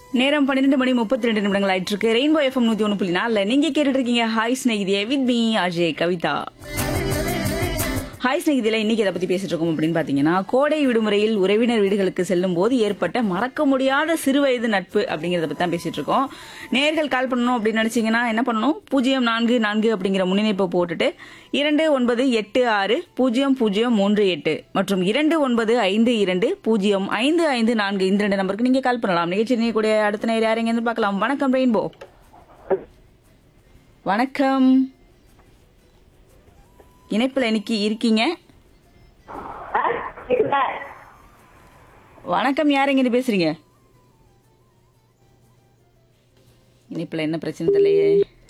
நேரம் பன்னிரெண்டு மணி முப்பத்தி ரெண்டு நிமிடங்கள் ஆயிட்டு இருக்கு ரெயின்போ எஃப்எம் நூத்தி ஒன்று புள்ளி நாலுல நீங்க கேட்டுட்டு இருக்கீங்க ஹாய் ஸ்நேகிதியே with me Ajay Kavitha hi ஸ்நேகிதில இன்னைக்கு எதை பத்தி பேசிட்டு இருக்கோம் அப்படின்னு பாத்தீங்கன்னா கோடை விடுமுறையில் உறவினர் வீடுகளுக்கு செல்லும் போது ஏற்பட்ட மறக்க முடியாத சிறுவயது நட்பு அப்படிங்கறத பத்தி தான் பேசிட்டு இருக்கோம் நேர்கள் கால் பண்ணணும் அப்படின்னு நினைச்சீங்கன்னா என்ன பண்ணணும் பூஜ்ஜியம் நான்கு நான்கு அப்படிங்கிற முன்னிணைப்பை போட்டுட்டு இரண்டு ஒன்பது எட்டு ஆறு பூஜ்ஜியம் பூஜ்ஜியம் மூன்று எட்டு மற்றும் இரண்டு ஒன்பது ஐந்து இரண்டு பூஜ்ஜியம் ஐந்து ஐந்து நான்கு இந்த ரெண்டு நம்பருக்கு நீங்க கால் பண்ணலாம் நிகழ்ச்சி நீக்கூடிய அடுத்த நேரம் யாரைங்க இருந்து பார்க்கலாம் வணக்கம் ரெயின்போ வணக்கம் இணைப்புல இன்னைக்கு இருக்கீங்க ஆ, கேக்குதா? வணக்கம் யாருங்க இருந்து பேசுறீங்க இணைப்புல என்ன பிரச்சனை தெரியலையே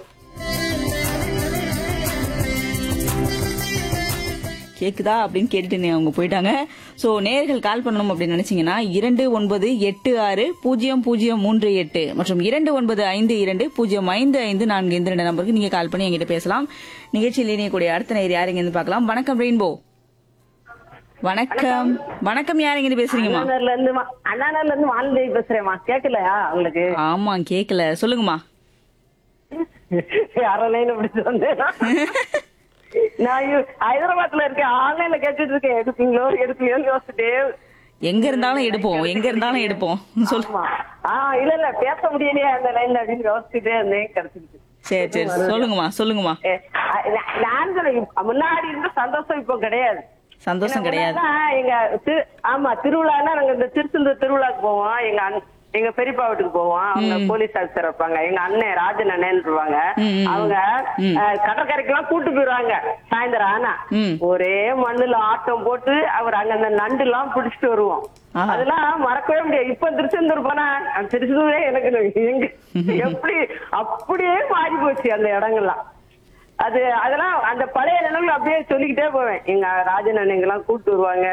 கேக்குதா அப்படின்னு கேட்டுட்டு நீ அவங்க போயிட்டாங்க சோ நேர்கள் கால் பண்ணணும் அப்படின்னு நினைச்சீங்கன்னா இரண்டு ஒன்பது எட்டு ஆறு பூஜ்ஜியம் பூஜ்ஜியம் மூன்று எட்டு மற்றும் இரண்டு ஒன்பது ஐந்து இரண்டு பூஜ்ஜியம் ஐந்து ஐந்து நான்கு இந்த ரெண்டு நம்பருக்கு நீங்க கால் பண்ணி என்கிட்ட பேசலாம் நிகழ்ச்சியில் இணையக்கூடிய அடுத்த நேர் யாருங்க இருந்து பார்க்கலாம் வணக்கம் ரெயின்போ வணக்கம் வணக்கம் யாருங்க இருந்து பேசுறீங்கம்மா அண்ணாநகர்ல இருந்து மா- அண்ணாநகர்ல இருந்து வானதி பேசுறேம்மா கேக்கலையா உங்களுக்கு ஆமா கேக்கல சொல்லுங்கம்மா யாரோ லைன் அப்படி சொன்னேனா நான் இ- ஹைதராபாத்ல இருக்கேன் ஆன்லைன்ல கேட்டுட்டு இருக்கேன் எடுப்பீங்களோ எடுப்பீங்களோ யோசிச்சுட்டே எங்க இருந்தாலும் எடுப்போம் எங்க இருந்தாலும் எடுப்போம் சொல்லு ஆமா ஆ இல்ல இல்ல பேச முடியலையே அந்த லைன்ல அப்படின்னு யோசிச்சுட்டே இருந்தேன் கிடைச்சிருச்சு சரி சரி சொல்லுங்கம்மா சொல்லுங்கம்மா ஏ, அ, நா- நான் சொல்றேன், இப்ப முன்னாடி இருந்த சந்தோஷம் இப்போ கிடையாது சந்தோஷம் கிடையாது முன்னாடிலாம் எங்க திரு- ஆமா திருவிழான்னா நாங்க இந்த திருச்செந்தூர் திருவிழாக்கு போவோம் எங்க அண்ணன் எங்க பெரியப்பா வீட்டுக்கு போவோம் அவங்க போலீஸ் ஆஃபீஸர் இருப்பாங்க எங்க அண்ணன் ராஜன் அண்ணன் இருப்பாங்க ம், ம், அவங்க அஹ், கடற்கரைக்கு எல்லாம் கூட்டு போயிருவாங்க சாயந்தரம் ஆனா ம். ஒரே மண்ணுல ஆட்டம் போட்டு அவர் அங்க அந்த நண்டு எல்லாம் பிடிச்சிட்டு வருவோம் ஆஹா. அதெல்லாம் மறக்கவே முடியாது இப்ப திருச்செந்தூர் போனா அந்த திருச்செந்தூரே எனக்கு எங்க எப்படி அப்படியே மாறி போச்சு அந்த இடங்கள்லாம் அது அதெல்லாம் அந்த பழைய நினைவுகள் அப்படியே சொல்லிக்கிட்டே போவேன் எங்க ராஜன் அண்ணன் எல்லாம் கூட்டு வருவாங்க